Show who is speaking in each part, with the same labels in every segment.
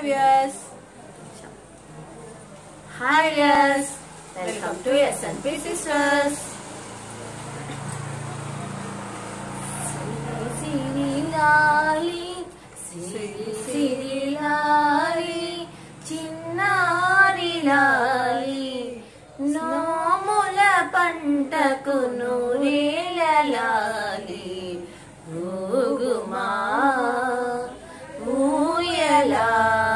Speaker 1: viewers
Speaker 2: hi yes welcome to SNP sisters Siri Lali Siri సిరి లాలి చిన్నారి లాలి నోముల పంటకు నూరేల లాలి ఊగుమా ఊయలా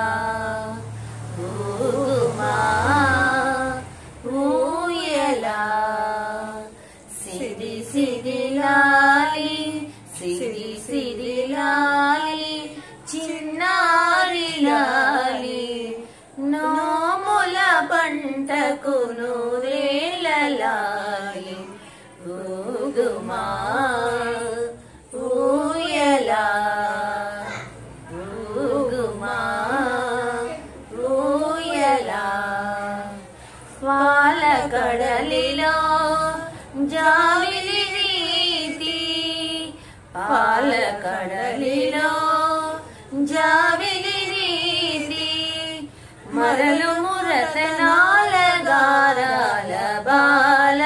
Speaker 2: ఊగుమా ఊయలా సిరి సిరి లాలి సిరి సిరి లాలి చిన్నారి లాలి నోముల పంటకు నూరేల లాలి ఊగుమా ఊయలా ఊగుమా ఊయలా పాల కడలిలో జావిలి నీతి పాల కడలిలో జావిలి నీతి మరలు మురతనాల గారాల బాల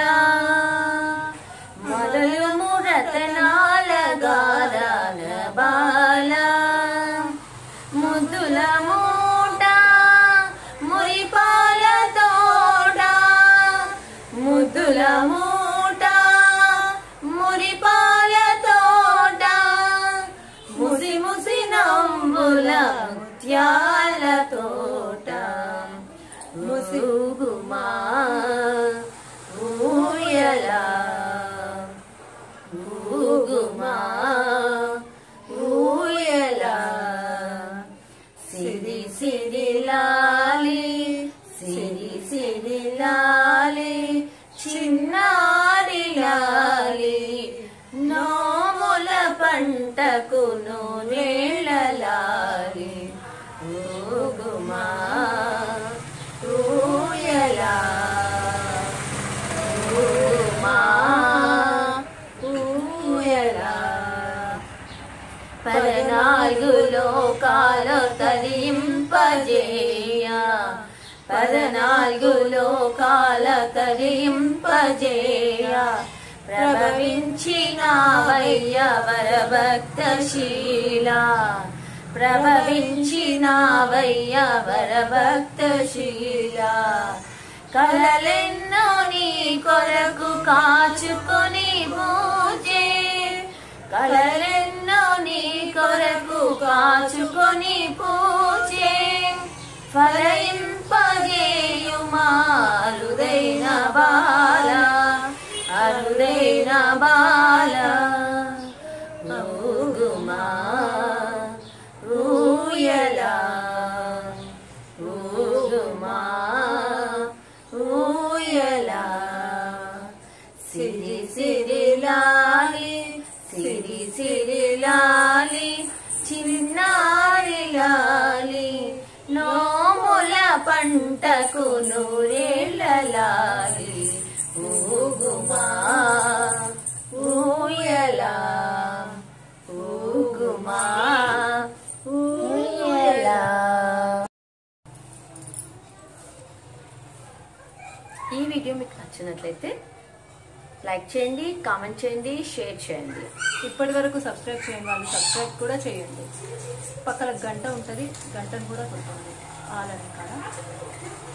Speaker 2: మొదలు మురతనాల గారాల బాల ముద్దుల మూట మురిపాల తోట ముద్దుల మూట మురిపాల తోట ముసి ముసి నంబుల ముత్యాల తోట ముసుగుమా ఊయలా ఊగుమా ఊయలా సిరి సిరి లాలి సిరి సిరి లాలి చిన్నారి లాలి నోముల పంటకు నూనెల లాలి ఊగుమా ఊయలా ఊగుమా ఊయలా పదనాలుగు లోకాలు తరింపజేయ పదనాలుగు లోకాల తరింపజేయ ప్రభవించిన వయ్య వరభక్త శీల ప్రభవించిన వయ్య వరభక్త శీల కలలెన్నో నీ కొరకు కాచుకొని పూజే కలలెన్నో నీ కొరకు కాచుకొని పూజే ఫలయింపజేయుమా అరుదైన బాల అరుదైన బాల ఊగుమా ఊయలా ఊగుమా ఊయలా సిరి సిరి లాలి సిరి సిరి లాలి చిన్నారి లాలి నోముల పంటకు నూరేళ్ళ లాలి ఊగుమా ఊయలా ఊగుమా ఊయలా ఈ వీడియో మీకు నచ్చినట్లయితే లైక్ చేయండి కామెంట్ చేయండి షేర్ చేయండి
Speaker 1: ఇప్పటి వరకు సబ్స్క్రైబ్ చేయని వాళ్ళు సబ్స్క్రైబ్ కూడా చేయండి పక్కన గంట ఉంటుంది గంటను కూడా కొట్టండి ఆలని కాడ